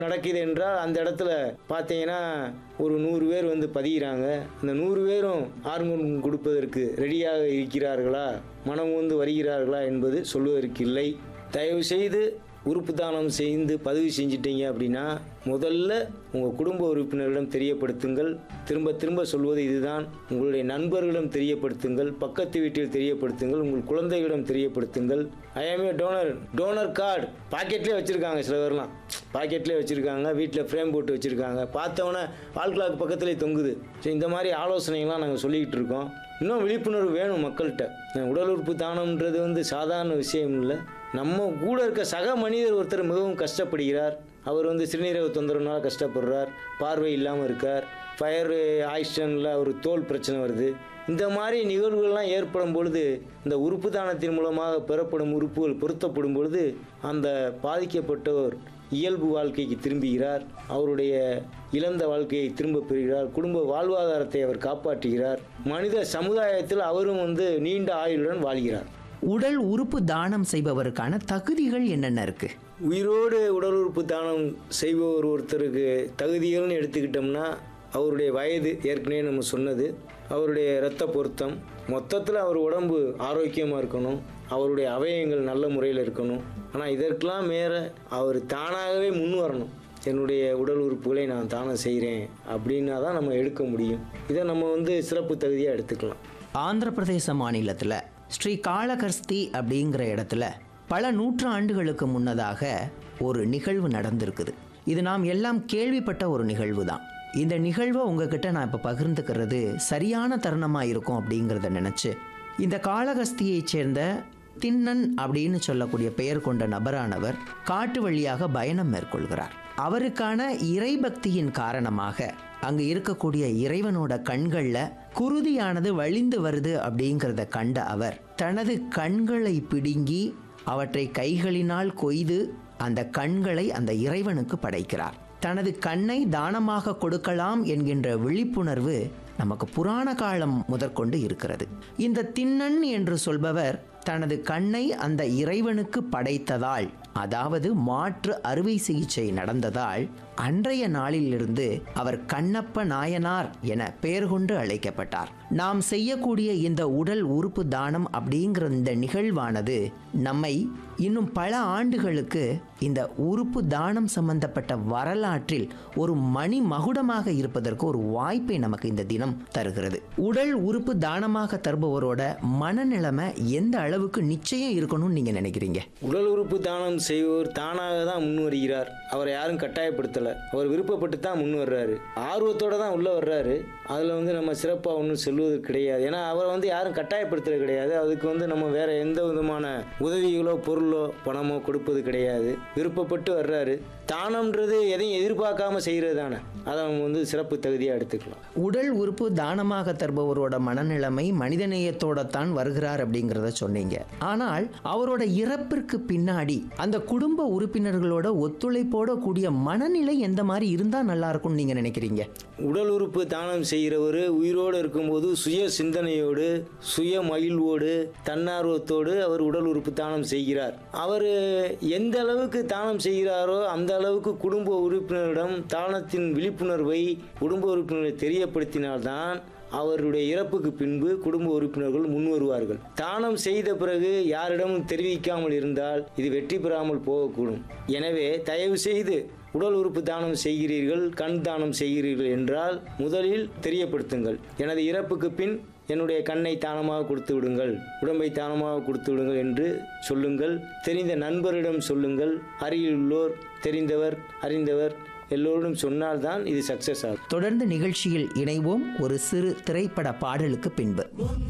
நடக்குது என்றால் அந்த இடத்துல பார்த்தீங்கன்னா ஒரு நூறு பேர் வந்து பதிகிறாங்க அந்த நூறு பேரும் ஆர்வம் கொடுப்பதற்கு ரெடியாக இருக்கிறார்களா மனம் வந்து வருகிறார்களா என்பது சொல்வதற்கு இல்லை தயவு செய்து உறுப்பு தானம் செய்து பதிவு செஞ்சிட்டீங்க அப்படின்னா முதல்ல உங்கள் குடும்ப உறுப்பினரிடம் தெரியப்படுத்துங்கள் திரும்ப திரும்ப சொல்வது இதுதான் உங்களுடைய நண்பர்களிடம் தெரியப்படுத்துங்கள் பக்கத்து வீட்டில் தெரியப்படுத்துங்கள் உங்கள் குழந்தைகளிடம் தெரியப்படுத்துங்கள் ஐஎம்ஏ டோனர் டோனர் கார்டு பாக்கெட்லேயே வச்சுருக்காங்க சில பேர்லாம் பாக்கெட்லேயே வச்சுருக்காங்க வீட்டில் ஃப்ரேம் போட்டு வச்சுருக்காங்க பார்த்தவொன்னே வால் கிளாக் பக்கத்துலேயே தொங்குது ஸோ இந்த மாதிரி ஆலோசனைகள்லாம் நாங்கள் சொல்லிக்கிட்டு இருக்கோம் இன்னும் விழிப்புணர்வு வேணும் மக்கள்கிட்ட உடல் உறுப்பு தானம்ன்றது வந்து சாதாரண விஷயம் இல்லை நம்ம கூட இருக்க சக மனிதர் ஒருத்தர் மிகவும் கஷ்டப்படுகிறார் அவர் வந்து சிறுநீரக தொந்தரவுனால கஷ்டப்படுறார் பார்வை இல்லாமல் இருக்கார் ஃபயர் ஆக்சிடென்ட்டில் அவர் தோல் பிரச்சனை வருது இந்த மாதிரி நிகழ்வுகள்லாம் ஏற்படும் பொழுது இந்த உறுப்பு தானத்தின் மூலமாக பெறப்படும் உறுப்புகள் பொருத்தப்படும் பொழுது அந்த பாதிக்கப்பட்டவர் இயல்பு வாழ்க்கைக்கு திரும்புகிறார் அவருடைய இழந்த வாழ்க்கையை திரும்ப பெறுகிறார் குடும்ப வாழ்வாதாரத்தை அவர் காப்பாற்றுகிறார் மனித சமுதாயத்தில் அவரும் வந்து நீண்ட ஆயுளுடன் வாழ்கிறார் உடல் உறுப்பு தானம் செய்பவருக்கான தகுதிகள் என்னென்ன இருக்கு உயிரோடு உடல் உறுப்பு தானம் செய்பவர் ஒருத்தருக்கு தகுதிகள்னு எடுத்துக்கிட்டோம்னா அவருடைய வயது ஏற்கனவே நம்ம சொன்னது அவருடைய இரத்த பொருத்தம் மொத்தத்தில் அவர் உடம்பு ஆரோக்கியமாக இருக்கணும் அவருடைய அவயங்கள் நல்ல முறையில் இருக்கணும் ஆனால் இதற்கெல்லாம் மேலே அவர் தானாகவே முன் வரணும் என்னுடைய உடல் உறுப்புகளை நான் தானம் செய்கிறேன் அப்படின்னா தான் நம்ம எடுக்க முடியும் இதை நம்ம வந்து சிறப்பு தகுதியாக எடுத்துக்கலாம் ஆந்திர பிரதேச மாநிலத்தில் ஸ்ரீ காளகஸ்தி அப்படிங்கிற இடத்துல பல நூற்றாண்டுகளுக்கு முன்னதாக ஒரு நிகழ்வு நடந்திருக்குது இது நாம் எல்லாம் கேள்விப்பட்ட ஒரு நிகழ்வு தான் இந்த நிகழ்வை உங்ககிட்ட நான் இப்போ பகிர்ந்துக்கிறது சரியான தருணமாக இருக்கும் அப்படிங்கிறத நினச்சி இந்த காளகஸ்தியைச் சேர்ந்த திண்ணன் அப்படின்னு சொல்லக்கூடிய பெயர் கொண்ட நபரானவர் காட்டு வழியாக பயணம் மேற்கொள்கிறார் அவருக்கான இறைபக்தியின் காரணமாக அங்கு இருக்கக்கூடிய இறைவனோட கண்கள்ல குருதியானது வழிந்து வருது அப்படிங்கிறத கண்ட அவர் தனது கண்களை பிடுங்கி அவற்றை கைகளினால் கொய்து அந்த கண்களை அந்த இறைவனுக்கு படைக்கிறார் தனது கண்ணை தானமாக கொடுக்கலாம் என்கின்ற விழிப்புணர்வு நமக்கு புராண காலம் முதற்கொண்டு இருக்கிறது இந்த திண்ணன் என்று சொல்பவர் தனது கண்ணை அந்த இறைவனுக்கு படைத்ததால் அதாவது மாற்று அறுவை சிகிச்சை நடந்ததால் அன்றைய நாளிலிருந்து அவர் கண்ணப்ப நாயனார் என பெயர் கொண்டு அழைக்கப்பட்டார் நாம் செய்யக்கூடிய இந்த உடல் உறுப்பு தானம் அப்படிங்கிற இந்த நிகழ்வானது நம்மை இன்னும் பல ஆண்டுகளுக்கு இந்த உறுப்பு தானம் சம்பந்தப்பட்ட வரலாற்றில் ஒரு மணி மகுடமாக இருப்பதற்கு ஒரு வாய்ப்பை நமக்கு இந்த தினம் தருகிறது உடல் உறுப்பு தானமாக தருபவரோட மனநிலைமை எந்த அளவுக்கு நிச்சயம் இருக்கணும்னு நீங்க நினைக்கிறீங்க உடல் உறுப்பு தானம் செய்வோர் தானாக தான் முன் வருகிறார் அவரை யாரும் கட்டாயப்படுத்தலை அவர் விருப்பப்பட்டு தான் முன் வர்றாரு ஆர்வத்தோட தான் உள்ளே வர்றாரு அதில் வந்து நம்ம சிறப்பாக ஒன்றும் சொல்வது கிடையாது ஏன்னா அவரை வந்து யாரும் கட்டாயப்படுத்துறது கிடையாது அதுக்கு வந்து நம்ம வேற எந்த விதமான உதவிகளோ பொருளோ பணமோ கொடுப்பது கிடையாது விருப்பப்பட்டு வர்றாரு தானம்ன்றது எதையும் எதிர்பார்க்காம செய்கிறது தானே அதை நம்ம வந்து சிறப்பு தகுதியாக எடுத்துக்கலாம் உடல் உறுப்பு தானமாக தருபவரோட மனநிலைமை மனிதநேயத்தோட தான் வருகிறார் அப்படிங்கிறத சொன்னீங்க ஆனால் அவரோட இறப்பிற்கு பின்னாடி அந்த குடும்ப உறுப்பினர்களோட ஒத்துழைப்போட கூடிய மனநிலை எந்த மாதிரி இருந்தா நல்லா இருக்கும்னு நீங்க நினைக்கிறீங்க உடல் உறுப்பு தானம் செய்கிறவர் உயிரோடு இருக்கும்போது சுய சிந்தனையோடு சுய மகிழ்வோடு தன்னார்வத்தோடு அவர் உடல் உறுப்பு தானம் செய்கிறார் அவர் எந்த அளவுக்கு தானம் செய்கிறாரோ அந்த அளவுக்கு குடும்ப உறுப்பினரிடம் தானத்தின் விழிப்புணர்வை குடும்ப உறுப்பினரை தெரியப்படுத்தினால்தான் அவருடைய இறப்புக்கு பின்பு குடும்ப உறுப்பினர்கள் முன் வருவார்கள் தானம் செய்த பிறகு யாரிடமும் தெரிவிக்காமல் இருந்தால் இது வெற்றி பெறாமல் போகக்கூடும் எனவே தயவு செய்து உடல் உறுப்பு தானம் செய்கிறீர்கள் கண் தானம் செய்கிறீர்கள் என்றால் முதலில் தெரியப்படுத்துங்கள் எனது இறப்புக்கு பின் என்னுடைய கண்ணை தானமாக கொடுத்து விடுங்கள் உடம்பை தானமாக கொடுத்து விடுங்கள் என்று சொல்லுங்கள் தெரிந்த நண்பரிடம் சொல்லுங்கள் அருகில் உள்ளோர் தெரிந்தவர் அறிந்தவர் எல்லோரிடம் சொன்னால்தான் இது சக்சஸ் ஆகும் தொடர்ந்து நிகழ்ச்சியில் இணைவோம் ஒரு சிறு திரைப்பட பாடலுக்கு பின்பு